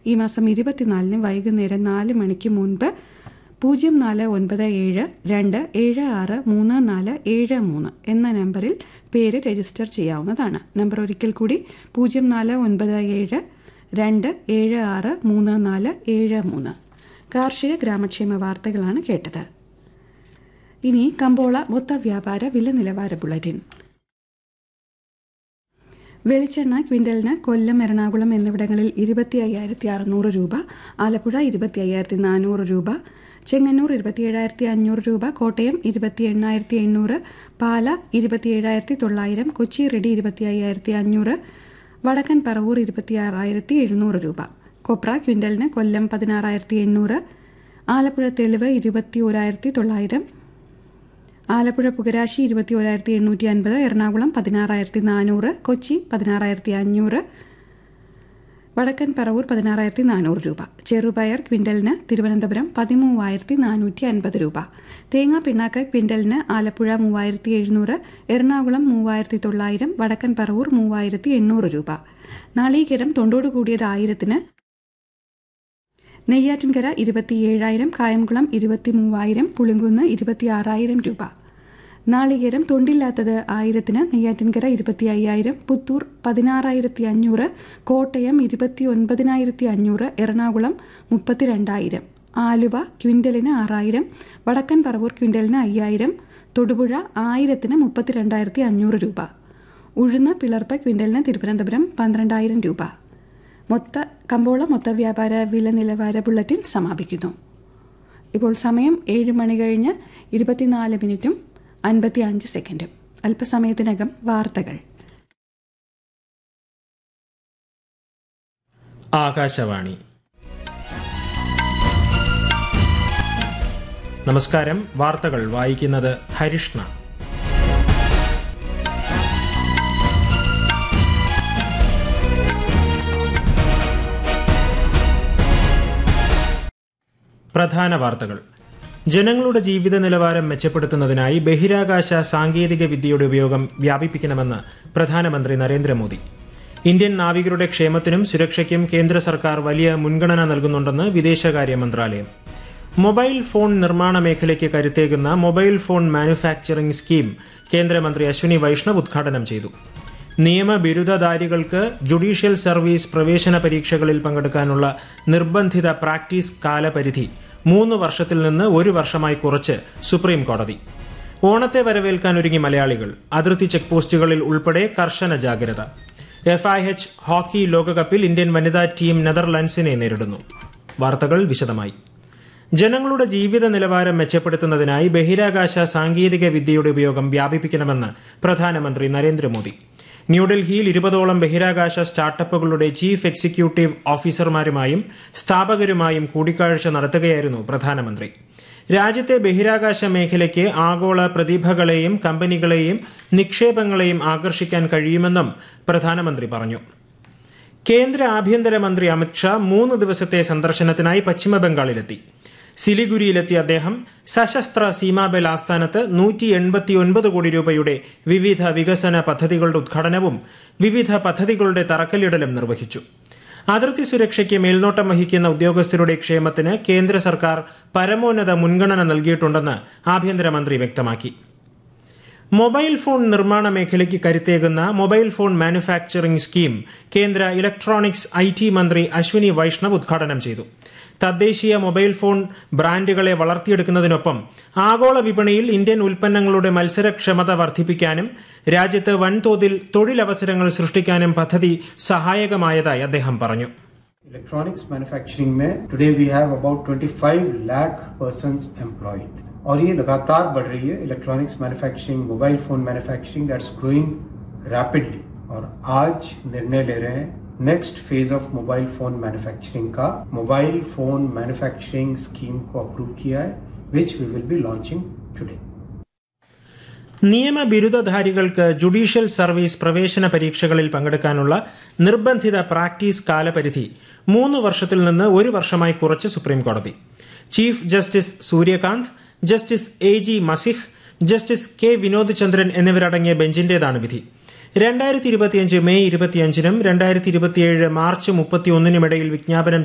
ഈ മാസം ഇരുപത്തിനാലിന് വൈകുന്നേരം നാല് മണിക്ക് മുൻപ് പൂജ്യം നാല് ഒൻപത് ഏഴ് രണ്ട് ഏഴ് ആറ് മൂന്ന് നാല് ഏഴ് മൂന്ന് എന്ന നമ്പറിൽ പേര് രജിസ്റ്റർ ചെയ്യാവുന്നതാണ് നമ്പർ ഒരിക്കൽ കൂടി പൂജ്യം നാല് ഒൻപത് ഏഴ് രണ്ട് ഏഴ് ആറ് മൂന്ന് നാല് ഏഴ് മൂന്ന് കാർഷിക ഗ്രാമക്ഷേമ വാർത്തകളാണ് കേട്ടത് ഇനി കമ്പോള മൊത്ത വ്യാപാര വില നിലവാര ബുള്ളറ്റിൻ വെളിച്ചെണ്ണ ക്വിൻ്റലിന് കൊല്ലം എറണാകുളം എന്നിവിടങ്ങളിൽ ഇരുപത്തി അയ്യായിരത്തി അറുന്നൂറ് രൂപ ആലപ്പുഴ ഇരുപത്തി അയ്യായിരത്തി നാനൂറ് രൂപ ചെങ്ങന്നൂർ ഇരുപത്തി ഏഴായിരത്തി അഞ്ഞൂറ് രൂപ കോട്ടയം ഇരുപത്തി എണ്ണായിരത്തി എണ്ണൂറ് പാല ഇരുപത്തി ഏഴായിരത്തി തൊള്ളായിരം കൊച്ചി റെഡി ഇരുപത്തി അയ്യായിരത്തി അഞ്ഞൂറ് വടക്കൻ പറവൂർ ഇരുപത്തി ആറായിരത്തി എഴുന്നൂറ് രൂപ കൊപ്ര ക്വിൻ്റലിന് കൊല്ലം പതിനാറായിരത്തി എണ്ണൂറ് ആലപ്പുഴ തെളിവ് ഇരുപത്തി ഒരായിരത്തി തൊള്ളായിരം ആലപ്പുഴ പുകരാശി ഇരുപത്തി ഒരായിരത്തി എണ്ണൂറ്റി അൻപത് എറണാകുളം പതിനാറായിരത്തി നാനൂറ് കൊച്ചി പതിനാറായിരത്തി അഞ്ഞൂറ് വടക്കൻ പറവൂർ പതിനാറായിരത്തി നാനൂറ് രൂപ ചെറുപയർ ക്വിൻ്റലിന് തിരുവനന്തപുരം പതിമൂവായിരത്തി നാനൂറ്റി അൻപത് രൂപ തേങ്ങാ പിണ്ണാക്ക് ക്വിൻ്റലിന് ആലപ്പുഴ മൂവായിരത്തി എഴുന്നൂറ് എറണാകുളം മൂവായിരത്തി തൊള്ളായിരം വടക്കൻ പറവൂർ മൂവായിരത്തി എണ്ണൂറ് രൂപ നാളീകരം തൊണ്ടോട് കൂടിയത് ആയിരത്തിന് നെയ്യാറ്റിൻകര ഇരുപത്തി ഏഴായിരം കായംകുളം ഇരുപത്തി മൂവായിരം പുളിങ്കുന്ന് ഇരുപത്തി ആറായിരം രൂപ നാളികേരം തൊണ്ടില്ലാത്തത് ആയിരത്തിന് നെയ്യാറ്റിൻകര ഇരുപത്തി അയ്യായിരം പുത്തൂർ പതിനാറായിരത്തി അഞ്ഞൂറ് കോട്ടയം ഇരുപത്തി ഒൻപതിനായിരത്തി അഞ്ഞൂറ് എറണാകുളം മുപ്പത്തിരണ്ടായിരം ആലുവ ക്വിൻ്റലിന് ആറായിരം വടക്കൻ പറവൂർ ക്വിൻ്റലിന് അയ്യായിരം തൊടുപുഴ ആയിരത്തിന് മുപ്പത്തിരണ്ടായിരത്തി അഞ്ഞൂറ് രൂപ ഉഴുന്ന പിളർപ്പ് ക്വിൻ്റലിന് തിരുവനന്തപുരം പന്ത്രണ്ടായിരം രൂപ മൊത്ത കമ്പോള മൊത്ത വ്യാപാര വില നിലവാര ബുള്ളറ്റിൻ സമാപിക്കുന്നു ഇപ്പോൾ സമയം ഏഴ് മണി കഴിഞ്ഞ് ഇരുപത്തിനാല് മിനിറ്റും അൻപത്തി അഞ്ച് സെക്കൻഡും അല്പസമയത്തിനകം വാർത്തകൾ ആകാശവാണി നമസ്കാരം വാർത്തകൾ വായിക്കുന്നത് ഹരിഷ്ണ പ്രധാന വാർത്തകൾ ജനങ്ങളുടെ ജീവിത നിലവാരം മെച്ചപ്പെടുത്തുന്നതിനായി ബഹിരാകാശ സാങ്കേതിക വിദ്യയുടെ ഉപയോഗം വ്യാപിപ്പിക്കണമെന്ന് പ്രധാനമന്ത്രി നരേന്ദ്രമോദി ഇന്ത്യൻ നാവികരുടെ ക്ഷേമത്തിനും സുരക്ഷയ്ക്കും കേന്ദ്ര സർക്കാർ വലിയ മുൻഗണന നൽകുന്നുണ്ടെന്ന് വിദേശകാര്യ മന്ത്രാലയം മൊബൈൽ ഫോൺ നിർമ്മാണ മേഖലയ്ക്ക് കരുത്തേകുന്ന മൊബൈൽ ഫോൺ മാനുഫാക്ചറിംഗ് സ്കീം കേന്ദ്രമന്ത്രി അശ്വിനി വൈഷ്ണവ് ഉദ്ഘാടനം ചെയ്തു നിയമ ബിരുദധാരികൾക്ക് ജുഡീഷ്യൽ സർവീസ് പ്രവേശന പരീക്ഷകളിൽ പങ്കെടുക്കാനുള്ള നിർബന്ധിത പ്രാക്ടീസ് കാലപരിധി മൂന്ന് വർഷത്തിൽ നിന്ന് ഒരു വർഷമായി കുറച്ച് സുപ്രീം കോടതി ഓണത്തെ വരവേൽക്കാൻ ഒരുങ്ങി മലയാളികൾ അതിർത്തി ചെക്ക് പോസ്റ്റുകളിൽ ഉൾപ്പെടെ കർശന ജാഗ്രത എഫ് ഐ എച്ച് ഹോക്കി ലോകകപ്പിൽ ഇന്ത്യൻ വനിതാ ടീം നെതർലൻഡ്സിനെ നേരിടുന്നു വാർത്തകൾ വിശദമായി ജനങ്ങളുടെ ജീവിത നിലവാരം മെച്ചപ്പെടുത്തുന്നതിനായി ബഹിരാകാശ സാങ്കേതിക വിദ്യയുടെ ഉപയോഗം വ്യാപിപ്പിക്കണമെന്ന് പ്രധാനമന്ത്രി നരേന്ദ്രമോദി ന്യൂഡൽഹിയിൽ ഇരുപതോളം ബഹിരാകാശ സ്റ്റാർട്ടപ്പുകളുടെ ചീഫ് എക്സിക്യൂട്ടീവ് ഓഫീസർമാരുമായും സ്ഥാപകരുമായും കൂടിക്കാഴ്ച നടത്തുകയായിരുന്നു പ്രധാനമന്ത്രി രാജ്യത്തെ ബഹിരാകാശ മേഖലയ്ക്ക് ആഗോള പ്രതിഭകളെയും കമ്പനികളെയും നിക്ഷേപങ്ങളെയും ആകർഷിക്കാൻ കഴിയുമെന്നും പ്രധാനമന്ത്രി പറഞ്ഞു കേന്ദ്ര ആഭ്യന്തരമന്ത്രി അമിത്ഷാ മൂന്ന് ദിവസത്തെ സന്ദർശനത്തിനായി പശ്ചിമബംഗാളിലെത്തി സിലിഗുരിയിലെത്തിയ അദ്ദേഹം സശസ്ത്ര സീമാബൽ ആസ്ഥാനത്ത് നൂറ്റി എൺപത്തിയൊൻപത് കോടി രൂപയുടെ വിവിധ വികസന പദ്ധതികളുടെ ഉദ്ഘാടനവും വിവിധ പദ്ധതികളുടെ തറക്കല്ലിടലും നിർവഹിച്ചു അതിർത്തി സുരക്ഷയ്ക്ക് മേൽനോട്ടം വഹിക്കുന്ന ഉദ്യോഗസ്ഥരുടെ ക്ഷേമത്തിന് കേന്ദ്ര സർക്കാർ പരമോന്നത മുൻഗണന നൽകിയിട്ടുണ്ടെന്ന് ആഭ്യന്തരമന്ത്രി വ്യക്തമാക്കി മൊബൈൽ ഫോൺ നിർമ്മാണ മേഖലയ്ക്ക് കരുത്തേകുന്ന മൊബൈൽ ഫോൺ മാനുഫാക്ചറിംഗ് സ്കീം കേന്ദ്ര ഇലക്ട്രോണിക്സ് ഐ ടി മന്ത്രി അശ്വിനി വൈഷ്ണവ് ഉദ്ഘാടനം ചെയ്തു തദ്ദേശീയ മൊബൈൽ ഫോൺ ബ്രാൻഡുകളെ വളർത്തിയെടുക്കുന്നതിനൊപ്പം ആഗോള വിപണിയിൽ ഇന്ത്യൻ ഉൽപ്പന്നങ്ങളുടെ മത്സരക്ഷമത വർദ്ധിപ്പിക്കാനും രാജ്യത്ത് വൻതോതിൽ തൊഴിലവസരങ്ങൾ സൃഷ്ടിക്കാനും പദ്ധതി സഹായകമായതായി അദ്ദേഹം പറഞ്ഞു इलेक्ट्रॉनिक्स मैन्युफैक्चरिंग में today we have about 25 lakh persons employed और ये लगातार बढ़ रही है electronics manufacturing mobile phone manufacturing that's growing rapidly और आज निर्णय ले रहे हैं next phase of mobile phone manufacturing का मोबाइल फोन मैन्युफैक्चरिंग स्कीम को अप्रूव किया है which we will be launching today നിയമ ബിരുദധാരികൾക്ക് ജുഡീഷ്യൽ സർവീസ് പ്രവേശന പരീക്ഷകളിൽ പങ്കെടുക്കാനുള്ള നിർബന്ധിത പ്രാക്ടീസ് കാലപരിധി മൂന്ന് വർഷത്തിൽ നിന്ന് ഒരു വർഷമായി കുറച്ച് സുപ്രീം കോടതി chief justice Suryakant justice A G Masih justice K Vinod Chandran എന്നിവരടങ്ങിയ ബെഞ്ചിന്റേതാണ് വിധി രണ്ടായിരത്തി ഇരുപത്തിയഞ്ച് മെയ് ഇരുപത്തിയഞ്ചിനും രണ്ടായിരത്തി ഇരുപത്തിയേഴ് മാർച്ച് മുപ്പത്തിയൊന്നിനുമിടയിൽ വിജ്ഞാപനം